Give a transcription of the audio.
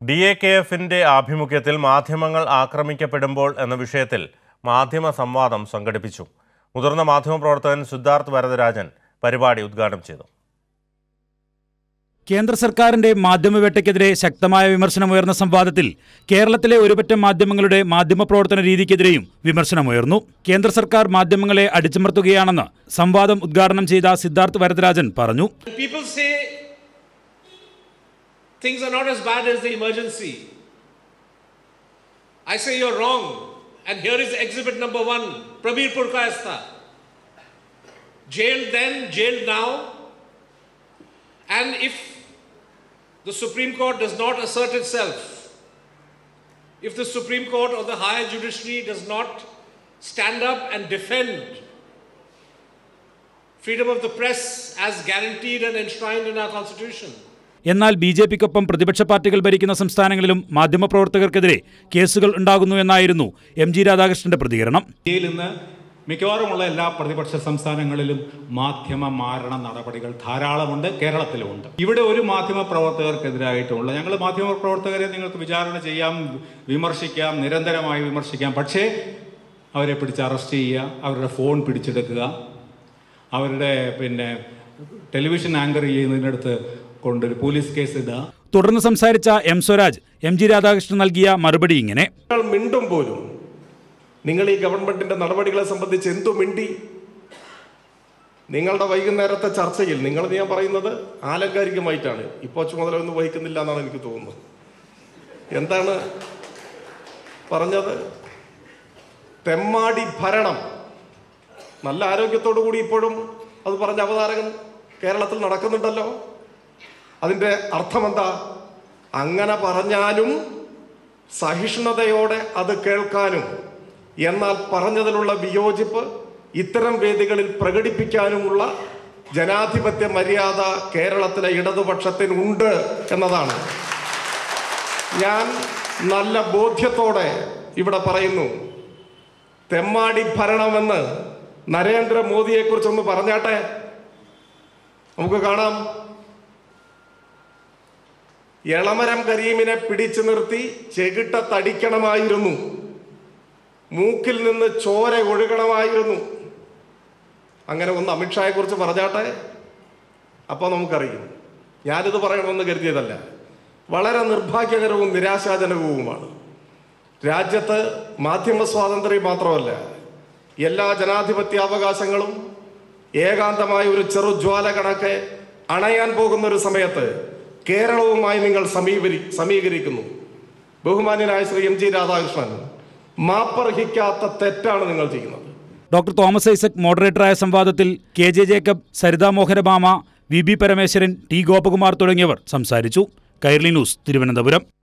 D A K എഫിന്റെ ആഭിമുഖ്യത്തിൽ മാധ്യമങ്ങൾ ആക്രമിക്കപ്പെടുമ്പോൾ എന്ന വിഷയത്തിൽ മാധ്യമ സംവാദം സംഘടിപ്പിച്ചു മുതിർന്ന മാധ്യമപ്രവർത്തകൻ സിദ്ധാർത്ഥ് വരദരാജൻ പരിപാടി ഉദ്ഘാടനം ചെയ്തു കേന്ദ്ര സർക്കാരിന്റെ മാധ്യമവേട്ടയ്ക്കെതിരെ ശക്തമായ വിമർശനമുയർന്ന സംവാദത്തിൽ കേരളത്തിലെ ഒരുപറ്റം മാധ്യമങ്ങളുടെ മാധ്യമപ്രവർത്തന രീതിക്കെതിരെയും വിമർശനമുയർന്നു കേന്ദ്ര സർക്കാർ മാധ്യമങ്ങളെ അടിച്ചമർത്തുകയാണെന്ന് സംവാദം ഉദ്ഘാടനം ചെയ്ത സിദ്ധാർത്ഥ് വരദരാജൻ പറഞ്ഞു When people say things are not as bad as the emergency, I say you're wrong. And here is exhibit number one Prabir Purkayastha. Jailed then, jailed now. And if the Supreme Court does not assert itself, if the Supreme Court or the higher judiciary does not stand up and defend freedom of the press as guaranteed and enshrined in our Constitution. എന്നാൽ B J പിക്കൊപ്പം പ്രതിപക്ഷ പാർട്ടികൾ ഭരിക്കുന്ന സംസ്ഥാനങ്ങളിലും മാധ്യമപ്രവർത്തകർക്കെതിരെ കേസുകൾ ഉണ്ടാകുന്നു എന്നായിരുന്നു M G രാധാകൃഷ്ണന്റെ പ്രതികരണം ഇന്ത്യയിൽ ഇന്ന് മിക്കവാറുമുള്ള എല്ലാ പ്രതിപക്ഷ സംസ്ഥാനങ്ങളിലും മാധ്യമ മാരണ നടപടികൾ ധാരാളമുണ്ട് കേരളത്തിലുമുണ്ട് ഇവിടെ ഒരു മാധ്യമ പ്രവർത്തകർക്കെതിരായിട്ടുള്ള ഞങ്ങൾ മാധ്യമ പ്രവർത്തകരെ നിങ്ങൾക്ക് വിചാരണ ചെയ്യാം വിമർശിക്കാം നിരന്തരമായി വിമർശിക്കാം പക്ഷേ അവരെ പിടിച്ച് അറസ്റ്റ് ചെയ്യുക അവരുടെ ഫോൺ പിടിച്ചെടുക്കുക അവരുടെ പിന്നെ ടെലിവിഷൻ ആങ്കർ ചെയ്യുന്നതിനടുത്ത് കൊണ്ടൊരു പോലീസ് കേസ് ഇടുക തുടർന്ന് സംസാരിച്ച M Swaraj M G Radhakrishnan നൽകിയ മറുപടി ഇങ്ങനെ നിങ്ങൾ മിണ്ടും പോലും നിങ്ങൾ ഈ ഗവൺമെന്റിന്റെ നടപടികളെ സംബന്ധിച്ച് എന്തു മിണ്ടി നിങ്ങളുടെ വൈകുന്നേരത്തെ ചർച്ചയിൽ നിങ്ങൾ ഞാൻ പറയുന്നത് ആലങ്കാരികമായിട്ടാണ് ഇപ്പോൾ ചുമതലയൊന്നും വഹിക്കുന്നില്ല എന്നാണ് എനിക്ക് തോന്നുന്നത് എന്താണ് പറഞ്ഞത് തെമ്മാടി ഭരണം നല്ല ആരോഗ്യത്തോടു കൂടി ഇപ്പോഴും അത് പറഞ്ഞ അവതാരകൻ കേരളത്തിൽ നടക്കുന്നുണ്ടല്ലോ അതിൻ്റെ അർത്ഥമെന്താ അങ്ങനെ പറഞ്ഞാലും സഹിഷ്ണുതയോടെ അത് കേൾക്കാനും എന്നാൽ പറഞ്ഞതിലുള്ള വിയോജിപ്പ് ഇത്തരം വേദികളിൽ പ്രകടിപ്പിക്കാനുമുള്ള ജനാധിപത്യ മര്യാദ കേരളത്തിലെ ഇടതുപക്ഷത്തിനുണ്ട് എന്നതാണ് ഞാൻ നല്ല ബോധ്യത്തോടെ ഇവിടെ പറയുന്നു തെമ്മാടി ഭരണമെന്ന് നരേന്ദ്രമോദിയെക്കുറിച്ചൊന്ന് പറഞ്ഞാട്ടെ നമുക്ക് കാണാം എളമരം കരീമിനെ പിടിച്ചു നിർത്തി ചെകിട്ട തടിക്കണമായിരുന്നു മൂക്കിൽ നിന്ന് ചോര ഒഴുകണമായിരുന്നു അങ്ങനെ ഒന്ന് അമിത്ഷായെ കുറിച്ച് പറഞ്ഞാട്ടെ അപ്പോൾ നമുക്കറിയും ഞാനിത് പറയണമെന്ന് കരുതിയതല്ല വളരെ നിർഭാഗ്യകരവും നിരാശാജനകവുമാണ് രാജ്യത്ത് മാധ്യമ സ്വാതന്ത്ര്യം മാത്രമല്ല എല്ലാ ജനാധിപത്യാവകാശങ്ങളും ഏകാന്തമായ ഒരു ചെറുജ്വാല കണക്കെ അണയാൻ പോകുന്ന ഒരു സമയത്ത് കേരളവുമായി നിങ്ങൾ സമീപരി സമീകരിക്കുന്നു ബഹുമാന്യനായ ശ്രീ എം ജി രാധാകൃഷ്ണൻ മാപ്പർഹിക്കാത്ത തെറ്റാണ് നിങ്ങൾ ചെയ്യുന്നത് ഡോക്ടർ തോമസ് ഐസക് മോഡറേറ്ററായ സംവാദത്തിൽ K J Jacob Saritha Mohanabhama V B Parameswaran T Gopakumar തുടങ്ങിയവർ സംസാരിച്ചു കൈർലി ന്യൂസ് തിരുവനന്തപുരം